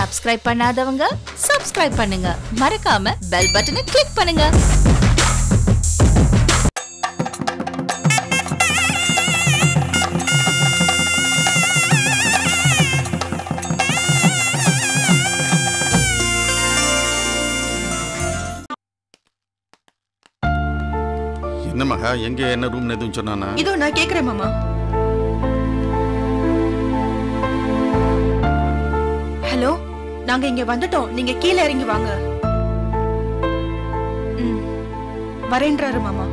Subscribe பண்ணாதவங்க subscribe பண்ணுங்க மறக்காம பெல் பட்டனை கிளிக் பண்ணுங்க என்ன மகா எங்க என்ன ரூம் எதுவும் சொன்னானா இதோ நான் கேக்குறேன் மாமா ஹலோ நாங்க இங்க வந்துட்டோம் நீங்க கீழே இறங்கி வாங்க ம், வரேன்றாரு மாமா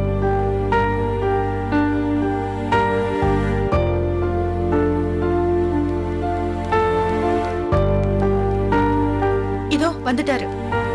இதோ வந்துட்டாரு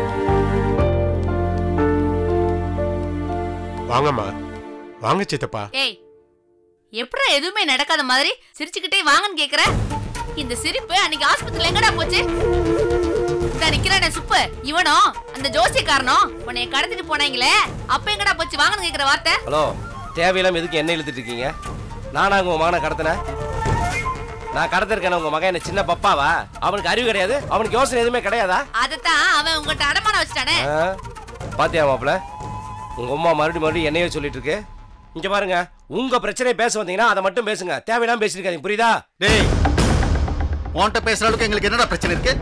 வாங்கம்மா வாங்க சித்தப்பா ஏய் எப்படா எதுவுமே நடக்காத மாதிரி சிரிச்சுக்கிட்டே வாங்கன்னு கேக்குற இந்த சிரிப்பு அன்னைக்கு ஆஸ்பத்திரியில எங்கடா போச்சு இதா நிக்கிறானே சுப்பு இவனோ அந்த ஜோசியக்காரனோ உன்னைய கடத்திட்டு போனாங்களே அப்ப எங்கடா போச்சு வாங்கன்னு கேக்குற வார்த்தை ஹலோ தேவையில்லாம எதுக்கு என்ன இழுத்துட்டு இருக்கீங்க நானா உங்க மகனை கடத்தினேன் நான் கடத்திருக்கேன் உங்க மகன் என்ன சின்ன பப்பாவா அவனுக்கு அறிவு கிடையாது அவனுக்கு யோசனை எதுவுமே கிடையாதா அதத்தான் அவன் உங்ககிட்ட அடமான வச்சுட்டானே ஆ? பாத்தியா மாப்பிள உங்க அம்மா மறுபடியும் மறுபடியும் என்னையே சொல்லிட்டு இருக்கு இங்க பாருங்க உங்க பிரச்சனையை பேச வந்தீங்கன்னா அதை மட்டும் பேசுங்க தேவையில்லாம பேசிருக்காதீங்க புரியுதா டேய் உன்கிட்ட பேசுற அளவுக்கு எங்களுக்கு என்னடா பிரச்சனை இருக்கு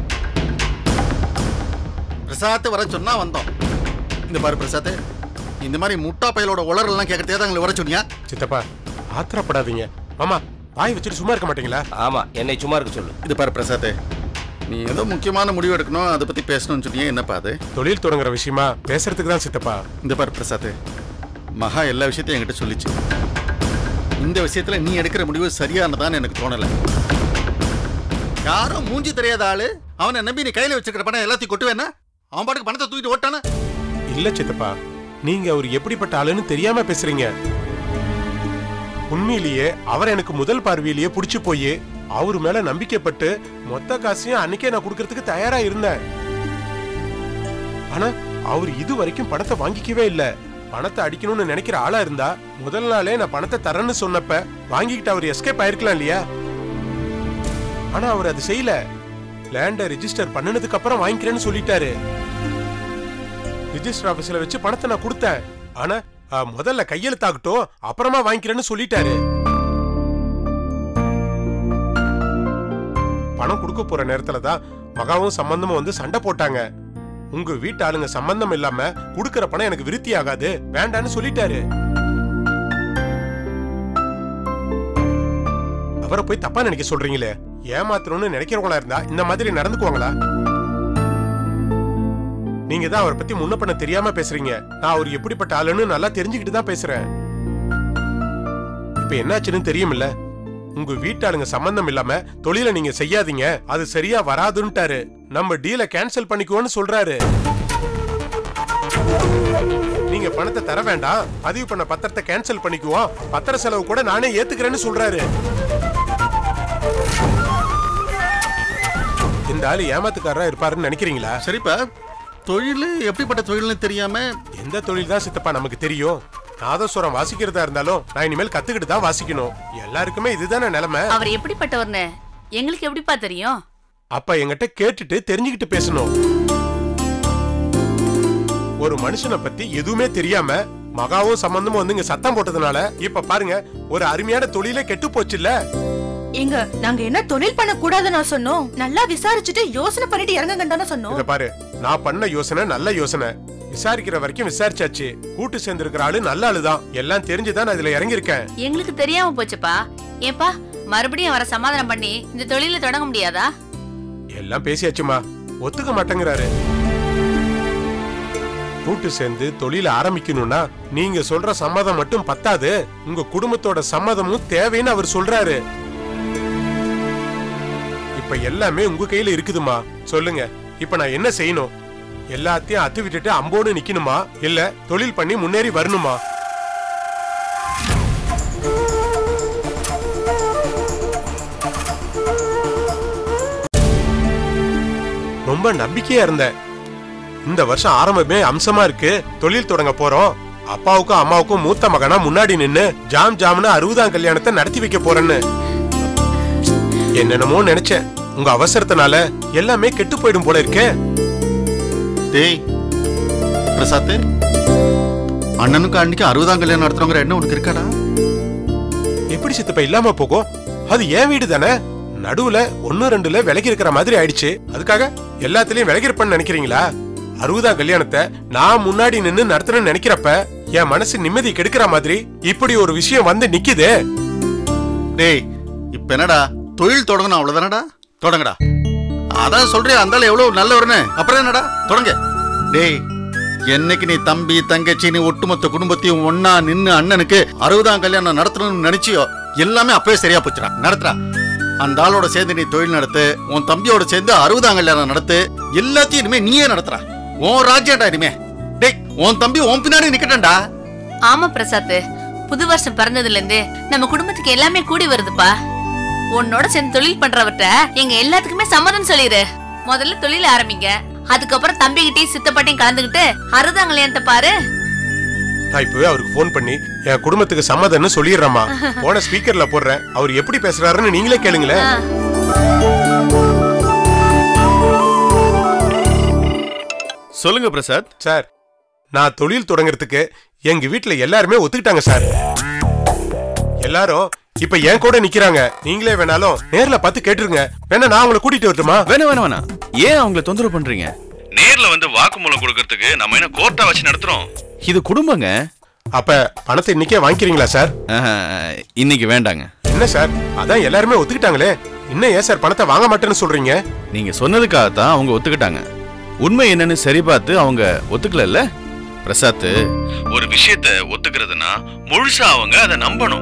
பிரசாத் வர சொன்னா வந்தோம் இந்த பாரு பிரசாத் இந்த மாதிரி முட்டா பயலோட உளறலாம் கேட்கறதே தான் எங்களை வர சொன்னியா சித்தப்பா ஆத்திரப்படாதீங்க மாமா வாய் வச்சுட்டு சும்மா இருக்க மாட்டீங்களா ஆமா என்னை சும்மா இருக்க சொல்லு இது பாரு பிரசாத் நீ ஏதோ முக்கியமான முடிவு எடுக்கணும் அதை பத்தி பேசணும்னு சொன்னியே என்னப்பா அது தொழில் தொடங்குற விஷயமா பேசுறதுக்கு தான் சித்தப்பா இந்த பாரு பிரசாத் மகா எல்லா விஷயத்தையும் என்கிட்ட சொல்லிச்சு இந்த விஷயத்துல நீ எடுக்கிற முடிவு சரியானதான்னு எனக்கு தோணல யாரும் மூஞ்சி தெரியாத ஆளு அவனை நம்பி நீ கையில வச்சிருக்கிற பணம் எல்லாத்தையும் கொட்டுவேனா அவன் பாட்டுக்கு பணத்தை தூக்கிட்டு ஓட்டானா இல்ல சித்தப்பா நீங்க அவர் எப்படிப்பட்ட ஆளுன்னு தெரியாம பேசுறீங்க உண்மையிலேயே அவர் எனக்கு முதல் பார்வையிலேயே புடிச்சு போய் அவர் மேல நம்பிக்கைப்பட்டு மொத்த காசையும் அன்னைக்கே நான் கொடுக்கறதுக்கு தயாரா இருந்தேன் ஆனா அவர் இது வரைக்கும் பணத்தை வாங்கிக்கவே இல்ல பணத்தை அடிக்கணும்னு நினைக்கிற ஆளா இருந்தா முதல் நாளே நான் பணத்தை தரேன்னு சொன்னப்ப வாங்கிக்கிட்டு அவர் எஸ்கேப் ஆயிருக்கலாம் இல்லையா ஆனா அவர் அது செய்யல லேண்ட ரெஜிஸ்டர் பண்ணுனதுக்கு அப்புறம் வாங்கிக்கிறேன்னு சொல்லிட்டாரு ரிஜிஸ்டர் ஆபீஸ்ல வச்சு பணத்தை நான் கொடுத்தேன் ஆனா ஆ, முதல்ல கையெழுத்தாகட்டும் அப்புறமா வாங்கிக்கிறேன்னு சொல்லிட்டாரு பணம் கொடுக்க போற நேரத்துல தான் மகாவும் சம்பந்தமும் வந்து சண்டை போட்டாங்க உங்க வீட்டு ஆளுங்க சம்பந்தம் இல்லாம குடுக்கற பணம் எனக்கு விருத்தி ஆகாது வேண்டான்னு சொல்லிட்டாரு அவரை போய் தப்பா நினைக்க சொல்றீங்களே ஏமாத்தணும்னு நினைக்கிறவங்களா இருந்தா இந்த மாதிரி நடந்துக்குவாங்களா நீங்க தான் அவரை பத்தி முன்ன பண்ண தெரியாம பேசுறீங்க நான் அவர் எப்படிப்பட்ட ஆளுன்னு நல்லா தெரிஞ்சுக்கிட்டு தான் பேசுறேன் இப்ப என்னாச்சுன்னு தெரியுமில்ல உங்க வீட்டாளுங்க சம்பந்தம் இல்லாம தொழிலை நீங்க செய்யாதீங்க அது சரியா வராதுன்ட்டாரு நம்ம டீலை கேன்சல் பண்ணிக்குவோன்னு சொல்றாரு நீங்க பணத்தை தர வேண்டாம் பதிவு பண்ண பத்திரத்தை கேன்சல் பண்ணிக்குவோம் பத்திர செலவு கூட நானே ஏத்துக்கிறேன்னு சொல்றாரு இந்த ஆளு ஏமாத்துக்காரரா இருப்பாருன்னு நினைக்கிறீங்களா சரிப்பா தொழில் எப்படிப்பட்ட தொழில்னு தெரியாம எந்த தொழில் தான் சித்தப்பா நமக்கு தெரியும் நாதஸ்வரம் வாசிக்கிறதா இருந்தாலும் நான் இனிமேல் கத்துக்கிட்டு தான் வாசிக்கணும் எல்லாருக்குமே இதுதானே நிலைமை அவர் எப்படிப்பட்டவர்னு எங்களுக்கு எப்படிப்பா தெரியும் அப்ப என்கிட்ட கேட்டுட்டு தெரிஞ்சுக்கிட்டு பேசணும் ஒரு மனுஷனை பத்தி எதுவுமே தெரியாம மகாவும் சம்பந்தமும் வந்து இங்க சத்தம் போட்டதுனால இப்ப பாருங்க ஒரு அருமையான தொழிலே கெட்டு போச்சுல்ல எங்க நாங்க என்ன தொழில் பண்ண கூடாதுன்னு நான் சொன்னோம் நல்லா விசாரிச்சுட்டு யோசனை பண்ணிட்டு இறங்குங்கன்னு தானே சொன்னோம் இத பாரு நான் பண்ண யோசனை நல்ல யோசனை விசாரிக்கிற வரைக்கும் விசாரிச்சாச்சு கூட்டு சேர்ந்திருக்கிற ஆளு நல்ல ஆளுதான் எல்லாம் தெரிஞ்சுதான் நான் இதுல இறங்கியிருக்கேன் எங்களுக்கு தெரியாம போச்சுப்பா ஏப்பா மறுபடியும் அவரை சமாதானம் பண்ணி இந்த தொழில தொடங்க முடியாதா எல்லாம் பேசியாச்சுமா ஒத்துக்க மாட்டேங்கிறாரு கூட்டு சேர்ந்து தொழில ஆரம்பிக்கணும்னா நீங்க சொல்ற சம்மதம் மட்டும் பத்தாது உங்க குடும்பத்தோட சம்மதமும் தேவைன்னு அவர் சொல்றாரு இப்ப எல்லாமே உங்க கையில இருக்குதுமா சொல்லுங்க இப்ப நான் என்ன செய்யணும் எல்லாத்தையும் அத்து விட்டுட்டு அம்போடு நிக்கணுமா இல்ல தொழில் பண்ணி முன்னேறி வரணுமா ரொம்ப நம்பிக்கையா இருந்தேன் இந்த வருஷம் ஆரம்பமே அம்சமா இருக்கு தொழில் தொடங்க போறோம் அப்பாவுக்கும் அம்மாவுக்கும் மூத்த மகனா முன்னாடி நின்னு ஜாம் ஜாம்னு அறுபதாம் கல்யாணத்தை நடத்தி வைக்க போறேன்னு என்னென்னமோ நினைச்சேன் உங்க அவசரத்தினால எல்லாமே கெட்டு போயிடும் போல இருக்கே டேய் பிரசாத் அண்ணனுக்கு அன்னைக்கு அறுபதாம் கல்யாணம் நடத்துறவங்கிற எண்ணம் உனக்கு இருக்காடா எப்படி சித்தப்பா இல்லாம போகும் அது ஏன் வீடு தானே நடுவுல ஒன்னு ரெண்டுல விலகி இருக்கிற மாதிரி ஆயிடுச்சு அதுக்காக எல்லாத்துலயும் விலகி இருப்பேன்னு நினைக்கிறீங்களா அறுபதாம் கல்யாணத்தை நான் முன்னாடி நின்னு நடத்துறேன்னு நினைக்கிறப்ப என் மனசு நிம்மதி கெடுக்கிற மாதிரி இப்படி ஒரு விஷயம் வந்து நிக்குதே டேய் இப்ப என்னடா தொழில் தொடங்கணும் அவ்வளவுதானடா தொடங்கடா அதான் சொல்றியா அந்த எவ்வளவு நல்லவர்னு அப்புறம் என்னடா தொடங்க டேய் என்னைக்கு நீ தம்பி தங்கச்சி நீ ஒட்டுமொத்த குடும்பத்தையும் ஒன்னா நின்னு அண்ணனுக்கு அறுபதாம் கல்யாணம் நடத்தணும்னு நினைச்சியோ எல்லாமே அப்பவே சரியா போச்சுடா நடத்துறா அந்த ஆளோட சேர்ந்து நீ தொழில் நடத்து உன் தம்பியோட சேர்ந்து அறுபதாம் கல்யாணம் நடத்து எல்லாத்தையும் இனிமே நீயே நடத்துறா உன் ராஜ்யம்டா இனிமே டேய் உன் தம்பி உன் பின்னாடி நிக்கட்டேன்டா ஆமா பிரசாத் புது வருஷம் பிறந்ததுல இருந்து நம்ம குடும்பத்துக்கு எல்லாமே கூடி வருதுப்பா உன்னோட சேர்ந்து தொழில் பண்றவர்கிட்ட எங்க எல்லாத்துக்குமே சம்மதம் சொல்லிடு முதல்ல தொழில் ஆரம்பிங்க அதுக்கப்புறம் தம்பிகிட்டயும் சித்தப்பாட்டையும் கலந்துக்கிட்டு அறுதாங்க கல்யாணத்தை பாரு நான் இப்பவே அவருக்கு ஃபோன் பண்ணி என் குடும்பத்துக்கு சம்மதம்னு சொல்லிடுறேம்மா போன ஸ்பீக்கர்ல போடுறேன் அவர் எப்படி பேசுறாருன்னு நீங்களே கேளுங்களேன் சொல்லுங்க பிரசாத் சார் நான் தொழில் தொடங்குறதுக்கு எங்க வீட்ல எல்லாருமே ஒத்துக்கிட்டாங்க சார் எல்லாரும் இப்ப என் கூட நிக்கிறாங்க நீங்களே வேணாலும் நேர்ல பார்த்து கேட்டுருங்க வேணா நான் உங்களை கூட்டிட்டு வரட்டுமா வேணாம் வேணாம் வேணாம் ஏன் அவங்கள தொந்தரவு பண்றீங்க நேர்ல வந்து வாக்குமூலம் கொடுக்கறதுக்கு நம்ம என்ன கோர்ட்டா வச்சு நடத்துறோம் இது குடும்பங்க அப்ப பணத்தை இன்னைக்கே வாங்கிக்கிறீங்களா சார் ஆஹா, இன்னைக்கு வேண்டாங்க என்ன சார் அதான் எல்லாருமே ஒத்துக்கிட்டாங்களே இன்னும் ஏன் சார் பணத்தை வாங்க மாட்டேன்னு சொல்றீங்க நீங்க சொன்னதுக்காகத்தான் அவங்க ஒத்துக்கிட்டாங்க உண்மை என்னன்னு சரி பார்த்து அவங்க ஒத்துக்கல பிரசாத் ஒரு விஷயத்த ஒத்துக்கிறதுனா முழுசா அவங்க அதை நம்பணும்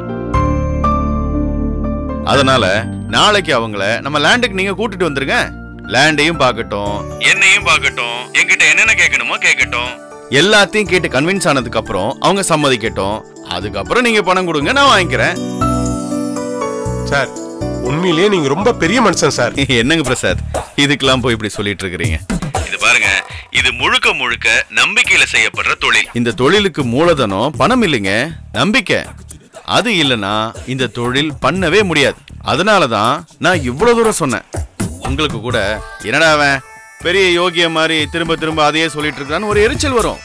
அதனால நாளைக்கு அவங்கள நம்ம லேண்டுக்கு நீங்க கூட்டிட்டு வந்துருங்க லேண்டையும் பார்க்கட்டும் என்னையும் பார்க்கட்டும் என்கிட்ட என்னென்ன கேட்கணுமோ கேட்கட்டும் எல்லாத்தையும் கேட்டு கன்வின்ஸ் ஆனதுக்கு அப்புறம் அவங்க சம்மதிக்கட்டும் அதுக்கப்புறம் நீங்க பணம் கொடுங்க நான் வாங்கிக்கிறேன் சார் உண்மையிலேயே நீங்க ரொம்ப பெரிய மனுஷன் சார் என்னங்க பிரசாத் இதுக்கெல்லாம் போய் இப்படி சொல்லிட்டு இருக்கிறீங்க இது பாருங்க இது முழுக்க முழுக்க நம்பிக்கையில செய்யப்படுற தொழில் இந்த தொழிலுக்கு மூலதனம் பணம் இல்லைங்க நம்பிக்கை அது இல்லனா இந்த தொழில் பண்ணவே முடியாது அதனால தான் நான் இவ்வளவு தூரம் சொன்னேன் உங்களுக்கு கூட என்னடா அவன் பெரிய யோகிய மாதிரி திரும்ப திரும்ப அதையே சொல்லிட்டு இருக்கான்னு ஒரு எரிச்சல் வரும்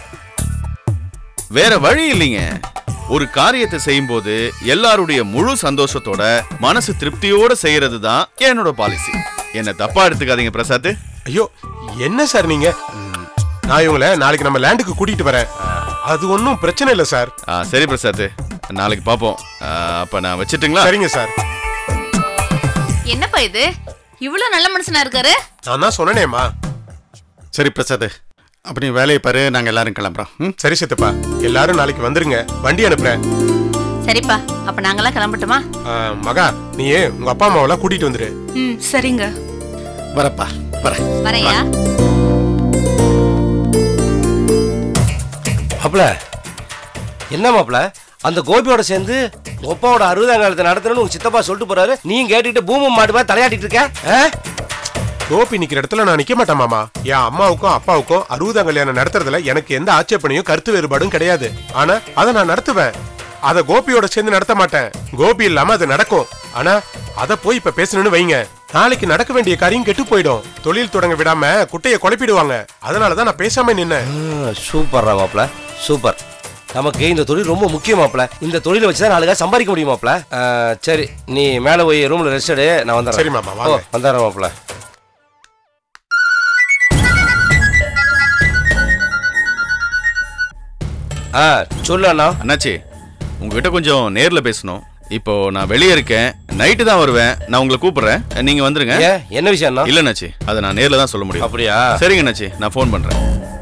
வேற வழி இல்லைங்க ஒரு காரியத்தை செய்யும்போது எல்லாருடைய முழு சந்தோஷத்தோட மனசு திருப்தியோட செய்யறது தான் என்னோட பாலிசி என்ன தப்பா எடுத்துக்காதீங்க பிரசாத் ஐயோ என்ன சார் நீங்க ம், நான் இவங்கள நாளைக்கு நம்ம லேண்டுக்கு கூட்டிட்டு வரேன் அது ஒன்றும் பிரச்சனை இல்லை சார் ஆ, சரி பிரசாத் நாளைக்கு பார்ப்போம் ஆ, அப்ப நான் வச்சிட்டுங்களா சரிங்க சார் என்னப்பா இது இவ்வளவு நல்ல மனுஷனா இருக்காரு நான் தான் சொன்னேனேம்மா சரி பிரசாத் அப்ப நீ வேலையை பாரு நாங்க எல்லாரும் கிளம்புறோம் ம்? சரி சித்தப்பா எல்லாரும் நாளைக்கு வந்துருங்க வண்டி அனுப்புறேன் சரிப்பா அப்ப நாங்கெல்லாம் கிளம்பட்டுமா ஆ, மகா நீ உங்க அப்பா அம்மாவெல்லாம் கூட்டிட்டு வந்துரு ம் சரிங்க வரப்பா வரேன் வரையா மாப்ள என்ன மாப்ள அந்த கோபியோட சேர்ந்து உங்க அப்பாவோட அறுபதாம் காலத்தை நடத்தணும்னு உங்க சித்தப்பா சொல்லிட்டு போறாரு நீயும் கேட்டுக்கிட்டு பூமம் மாட்டு மாதிரி தலையாட்டிட்டு இருக்க ஆ? கோபி நிக்கிற இடத்துல நான் நிக்க மாட்டேன் மாமா என் அம்மாவுக்கும் அப்பாவுக்கும் அறுபதாம் கல்யாணம் நடத்துறதுல எனக்கு எந்த ஆட்சேபனையும் கருத்து வேறுபாடும் கிடையாது ஆனா அதை நான் நடத்துவேன் அத கோபியோட சேர்ந்து நடத்த மாட்டேன் கோபி இல்லாம அது நடக்கும் ஆனா அத போய் இப்ப பேசணும்னு வைங்க நாளைக்கு நடக்க வேண்டிய காரியம் கெட்டு போயிடும் தொழில் தொடங்க விடாம குட்டைய குழப்பிடுவாங்க அதனாலதான் நான் பேசாம நின்னேன் ஆ, சூப்பர்ரா மாப்ள சூப்பர் நமக்கு இந்த தொழில் ரொம்ப முக்கியம் மாப்ள இந்த தொழிலை வச்சு தான் நாளைக்கு சம்பாதிக்க முடியும் மாப்ள ஆ, சரி நீ மேலே போய் ரூம்ல ரெஸ்ட் எடு நான் வந்துடுறேன் சரி மாமா, வாங்க. ஓ, வந்துடுறேன் மாப்ள ஆ சொல்லு அண்ணா அண்ணாச்சி உங்ககிட்ட கொஞ்சம் நேர்ல பேசணும் இப்போ நான் வெளியே இருக்கேன் நைட்டு தான் வருவேன் நான் உங்களை கூப்பிடுறேன் நீங்க வந்துருங்க ஏன் என்ன விஷயம் அண்ணா இல்ல அண்ணாச்சி அதை நான் நேர்ல தான் சொல்ல முடியும் அப்படியா சரிங்க அண்ணாச்சி நான் ஃபோன் பண்றேன்